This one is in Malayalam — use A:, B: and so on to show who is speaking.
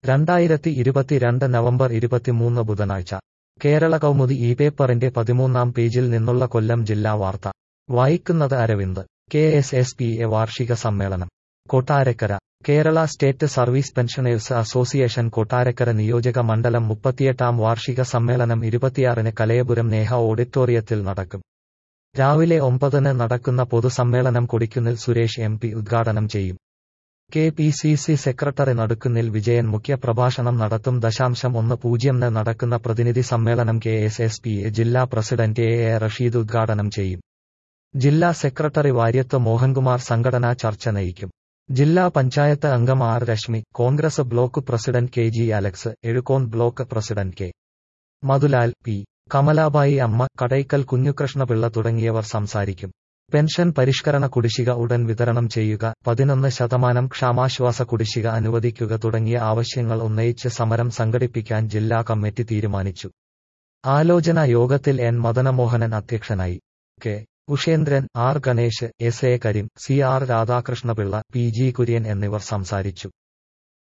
A: രണ്ടായിരത്തി ഇരുപത്തിരണ്ട് നവംബർ ഇരുപത്തിമൂന്ന് ബുധനാഴ്ച കേരള കൗമുദി ഈ പേപ്പറിന്റെ പതിമൂന്നാം പേജിൽ നിന്നുള്ള കൊല്ലം ജില്ലാ വാർത്ത വായിക്കുന്നത് Aravind K S S P A വാർഷിക സമ്മേളനം Kottarakkara Kerala state service pensioners association Kottarakkara നിയോജക മണ്ഡലം മുപ്പത്തിയെട്ടാം വാർഷിക സമ്മേളനം ഇരുപത്തിയാറിന് കലയപുരം നേഹ ഓഡിറ്റോറിയത്തിൽ നടക്കും രാവിലെ ഒമ്പതിന് നടക്കുന്ന പൊതുസമ്മേളനം കൊടിക്കുന്നിൽ സുരേഷ് എം പി ഉദ്ഘാടനം ചെയ്യും K P C C secretary നടുക്കുന്നിൽ വിജയൻ മുഖ്യപ്രഭാഷണം നടത്തും ദശാംശം ഒന്ന് പൂജ്യംന് നടക്കുന്ന പ്രതിനിധി സമ്മേളനം K S S P A ജില്ലാ പ്രസിഡന്റ് എ എ റഷീദ് ഉദ്ഘാടനം ചെയ്യും ജില്ലാ സെക്രട്ടറി വാര്യത്ത് മോഹൻകുമാർ സംഘടനാ ചർച്ച നയിക്കും ജില്ലാ പഞ്ചായത്ത് അംഗം R Rashmi Congress block president K G Alex Ezhukone block president K Madhulal P Kamalabai Amma Kadakkal കുഞ്ഞുകൃഷ്ണപിള്ള തുടങ്ങിയവർ സംസാരിക്കും പെൻഷൻ പരിഷ്കരണ കുടിശ്ശിക ഉടൻ വിതരണം ചെയ്യുക പതിനൊന്ന് ശതമാനം ക്ഷാമാശ്വാസ കുടിശ്ശിക അനുവദിക്കുക തുടങ്ങിയ ആവശ്യങ്ങൾ ഉന്നയിച്ച് സമരം സംഘടിപ്പിക്കാൻ ജില്ലാ കമ്മിറ്റി തീരുമാനിച്ചു ആലോചനാ യോഗത്തിൽ എൻ മദനമോഹനൻ അധ്യക്ഷനായി K Ushendran R Ganesh S A Kareem C R Radhakrishnapillai P G Kurian എന്നിവർ സംസാരിച്ചു